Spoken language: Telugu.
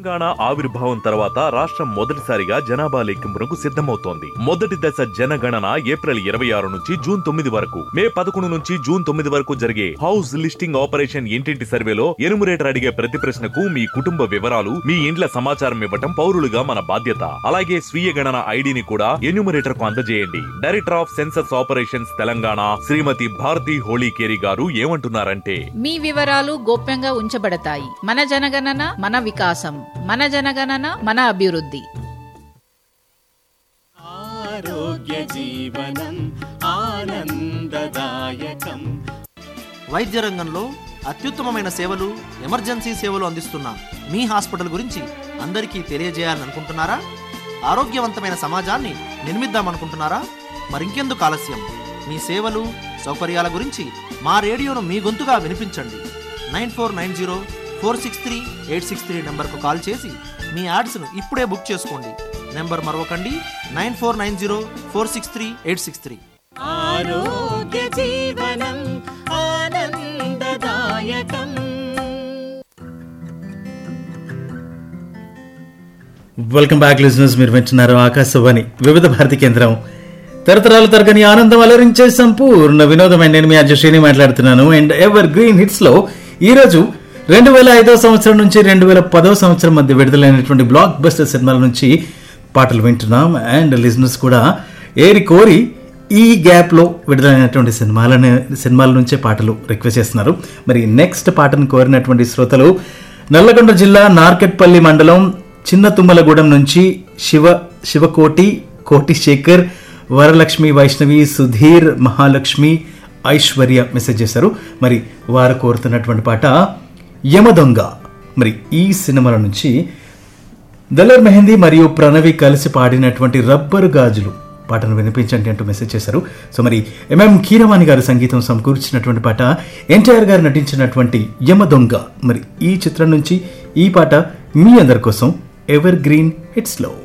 తెలంగాణ ఆవిర్భావం తర్వాత రాష్ట్రం మొదటిసారిగా జనాభా లెక్కింపునకు సిద్ధమవుతోంది మొదటి దశ జనగణన ఏప్రిల్ ఇరవై ఆరు నుంచి జూన్ తొమ్మిది వరకు మే పదకొండు నుంచి జూన్ తొమ్మిది వరకు జరిగే హౌస్ లిస్టింగ్ ఆపరేషన్ ఇంటింటి సర్వేలో ఎనుమరేటర్ అడిగే ప్రతి ప్రశ్నకు మీ కుటుంబ వివరాలు మీ ఇండ్ల సమాచారం ఇవ్వటం పౌరులుగా మన బాధ్యత అలాగే స్వీయ గణన ఐడిని కూడా ఎన్యూమరేటర్ కు అందజేయండి director of census operations Telangana Shrimati Bharati Holikeri garu ఏమంటున్నారంటే మీ వివరాలు గోప్యంగా ఉంచబడతాయి మన జనగణన మన వికాసం మన జనగణన మన అభివృద్ధి ఆరోగ్య జీవనం ఆనందదాయకం వైద్య రంగంలో అత్యుత్తమమైన సేవలు ఎమర్జెన్సీ సేవలు అందిస్తున్న మీ హాస్పిటల్ గురించి అందరికీ తెలియజేయాలని అనుకుంటున్నారా ఆరోగ్యవంతమైన సమాజాన్ని నిర్మిద్దామనుకుంటున్నారా మరింకెందుకు ఆలస్యం మీ సేవలు సౌకర్యాల గురించి మా రేడియోను మీ గొంతుగా వినిపించండి nine four nine zero four six three eight six three నెంబర్కు కాల్ చేసి మీ యాడ్స్ను ఇప్పుడే బుక్ చేసుకోండి నెంబర్ మరొకండి nine four nine zero four six three eight six three ఆరోగ్య జీవనం ఆనందదాయకం వెల్కమ్ బ్యాక్ లిజనర్స్ మీరు వింటున్నారు ఆకాశవాణి వివిధ భారతి కేంద్రం తరతరాల తరగని ఆనందం అలరించే సంపూర్ణ వినోదమైన నేను మీ అజశ్రీని మాట్లాడుతున్నాను అండ్ ఎవర్ గ్రీన్ హిట్స్ లో ఈ రోజు రెండు వేల ఐదో సంవత్సరం నుంచి రెండు వేల పదో సంవత్సరం మధ్య విడుదలైనటువంటి బ్లాక్ బస్టర్ సినిమాల నుంచి పాటలు వింటున్నాం అండ్ లిజనర్స్ కూడా ఏరి కోరి ఈ గ్యాప్ లో విడుదలైనటువంటి సినిమాలని సినిమాల నుంచే పాటలు రిక్వెస్ట్ చేస్తున్నారు మరి నెక్స్ట్ పాటను కోరినటువంటి శ్రోతలు నల్లగొండ జిల్లా నార్కెట్పల్లి మండలం చిన్న తుమ్మలగూడెం నుంచి శివ శివకోటి కోటి శేఖర్ వరలక్ష్మి వైష్ణవి సుధీర్ మహాలక్ష్మి ఐశ్వర్య మెసేజ్ చేశారు మరి వారు కోరుతున్నటువంటి పాట యమదొంగ మరి ఈ సినిమాల నుంచి దలర్ మెహందీ మరియు ప్రణవి కలిసి పాడినటువంటి రబ్బరు గాజులు పాటను వినిపించండి అంటూ మెసేజ్ చేశారు సో మరి ఎంఎం కీరవాణి గారు సంగీతం సమకూర్చినటువంటి పాట ఎన్టీఆర్ గారు నటించినటువంటి యమ దొంగ మరి ఈ చిత్రం నుంచి ఈ పాట మీ అందరి కోసం ఎవర్ గ్రీన్ హిట్స్లో